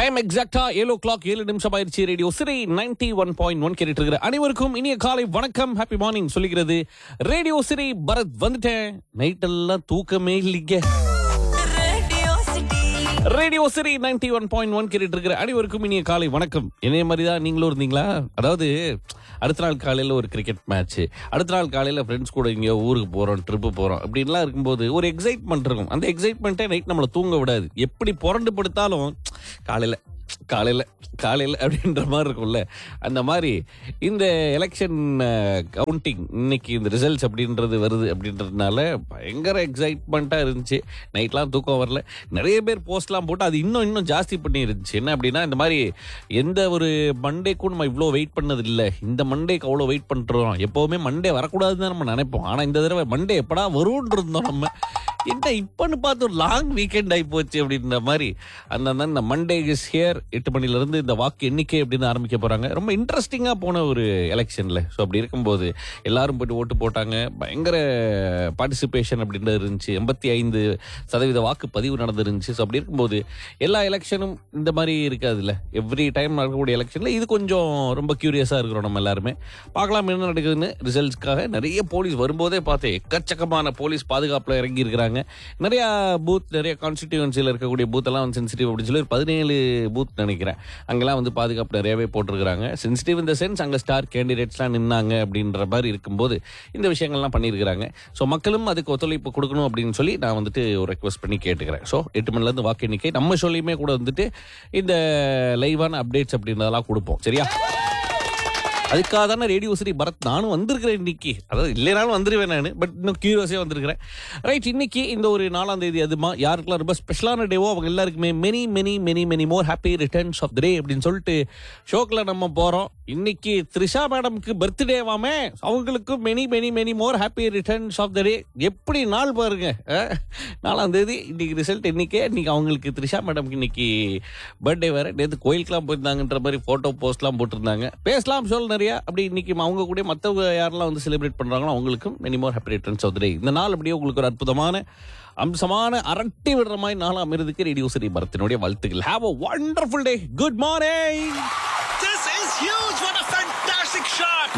Time எக்ஸாக்டா ஏழு clock ஏழு நிமிஷம் ஆயிடுச்சு radio city ninety one point one கேட்டுட்டு இருக்கிற அனைவருக்கும் இனிய காலை வணக்கம் ஹாப்பி மார்னிங் சொல்லிக்கிறது ரேடியோ சிறை பரத் வந்துட்டேன் நைட் எல்லாம் தூக்கமே இல்லைங்க Radio City. Radio city ninety one point one கேட்டுட்டு இருக்கிற அனைவருக்கும் இனிய காலை வணக்கம் என்னைய மாதிரி தான் நீங்களும் இருந்தீங்களா அதாவது அடுத்த நாள் காலையில் ஒரு கிரிக்கெட் மேட்ச் அடுத்த நாள் காலையில் ஃப்ரெண்ட்ஸ் கூட இங்கே ஊருக்கு போகிறோம் ட்ரிப்பு போகிறோம் அப்படின்லாம் இருக்கும்போது ஒரு எக்ஸைட்மெண்ட் இருக்கும் அந்த எக்ஸைட்மெண்ட்டே நைட் நம்மளை தூங்க விடாது எப்படி புரண்டு படுத்தாலும் காலையில் காலையில் காலையில் அப்படின்ற மாதிரி இருக்கும்ல அந்த மாதிரி இந்த எலெக்ஷன் கவுண்டிங் இன்னைக்கு இந்த ரிசல்ட்ஸ் அப்படின்றது வருது அப்படின்றதுனால பயங்கர எக்ஸைட்மெண்ட்டாக இருந்துச்சு நைட்லாம் தூக்கம் வரல நிறைய பேர் போஸ்ட்லாம் போட்டு அது இன்னும் இன்னும் ஜாஸ்தி பண்ணி இருந்துச்சு என்ன அப்படின்னா இந்த மாதிரி எந்த ஒரு மண்டேக்கும் நம்ம இவ்வளோ வெயிட் பண்ணது இல்லை இந்த மண்டேக்கு அவ்வளோ வெயிட் பண்ணுறோம் எப்போவுமே மண்டே வரக்கூடாதுன்னு தான் நம்ம நினைப்போம் ஆனால் இந்த தடவை மண்டே எப்படா வரும்னு இருந்தோம் நம்ம என்ன இப்பன்னு பார்த்து ஒரு லாங் வீக்கெண்ட் ஆகி போச்சு அப்படின்ற மாதிரி அந்த இந்த மண்டே இஸ் ஹியர் எட்டு மணிலேருந்து இந்த வாக்கு எண்ணிக்கை அப்படின்னு ஆரம்பிக்க போகிறாங்க ரொம்ப இன்ட்ரெஸ்டிங்காக போன ஒரு எலெக்ஷனில் ஸோ அப்படி இருக்கும்போது எல்லாரும் போயிட்டு ஓட்டு போட்டாங்க பயங்கர பார்ட்டிசிபேஷன் அப்படின்றது இருந்துச்சு எண்பத்தி ஐந்து சதவீத வாக்கு பதிவு நடந்துருந்துச்சு ஸோ அப்படி இருக்கும்போது எல்லா எலெக்ஷனும் இந்த மாதிரி இருக்காதுல்ல எவ்ரி டைம் நடக்கக்கூடிய எலெக்ஷனில் இது கொஞ்சம் ரொம்ப க்யூரியஸாக இருக்கிறோம் நம்ம எல்லாருமே பார்க்கலாம் என்ன நடக்குதுன்னு ரிசல்ட்ஸ்க்காக நிறைய போலீஸ் வரும்போதே பார்த்து எக்கச்சக்கமான போலீஸ் பாதுகாப்பில் இறங்கி இருக்கிறாங்க நிறைய பூத் நிறைய கான்ஸ்டிடியூன்சியில் இருக்கக்கூடிய பூத் எல்லாம் வந்து சென்சிட்டிவ் அப்படின்னு சொல்லி ஒரு பதினேழு பூத் நினைக்கிறேன் அங்கெல்லாம் வந்து பாதுகாப்பு நிறையவே போட்டிருக்கிறாங்க சென்சிட்டிவ் இந்த சென்ஸ் அங்கே ஸ்டார் கேண்டிடேட்ஸ்லாம் நின்னாங்க அப்படின்ற மாதிரி இருக்கும்போது இந்த விஷயங்கள்லாம் பண்ணியிருக்கிறாங்க ஸோ மக்களும் அதுக்கு ஒத்துழைப்பு கொடுக்கணும் அப்படின்னு சொல்லி நான் வந்துட்டு ஒரு ரெக்வஸ்ட் பண்ணி கேட்டுக்கிறேன் ஸோ எட்டு மணிலேருந்து வாக்கு எண்ணிக்கை நம்ம சொல்லியுமே கூட வந்துட்டு இந்த லைவான அப்டேட்ஸ் அப்படின்றதெல்லாம் கொடுப்போம் சரியா அதுக்காக தானே ரேடியோ சரி பரத் நானும் வந்திருக்கிறேன் இன்னைக்கு அதாவது இல்லைனாலும் வந்துருவேன் நான் பட் இன்னும் கியூரியோஸே வந்திருக்கிறேன் ரைட் இன்னைக்கு இந்த ஒரு நாலாம் தேதி அதுமா யாருக்கெல்லாம் ரொம்ப ஸ்பெஷலான டேவோ அவங்க எல்லாருக்குமே many many many many more happy returns of the day அப்படின்னு சொல்லிட்டு ஷோக்கில் நம்ம போகிறோம் இன்னைக்கு த்ரிஷா மேடம்க்கு பர்த்டேவாமே அவங்களுக்கும் many many many more happy returns of the day எப்படி நாள் பாருங்க அஹ், நாலாம் தேதி இன்னைக்கு ரிசல்ட் இன்னைக்கே இன்னைக்கு அவங்களுக்கு த்ரிஷா மேடம்க்கு இன்னைக்கு பர்த்டே வேற நேற்று கோயிலுக்குலாம் போயிருந்தாங்கன்ற மாதிரி ஃபோட்டோ போஸ்ட்லாம் போட்டிருந்தாங்க பேசலாம் சொல் நிறைய அப்படி இன்னைக்கு அவங்க கூட மற்றவங்க யாரெல்லாம் வந்து செலிப்ரேட் பண்றாங்களோ அவங்களுக்கும் many more happy returns of the day இந்த நாள் அப்படியே உங்களுக்கு ஒரு அற்புதமான அம்சமான அரட்டி விடுற மாதிரி நாள் அமிர்துக்கு ரேடியோ சரி பரத்தினுடைய வாழ்த்துக்கள் have a wonderful day good morning This is huge! What a fantastic shot!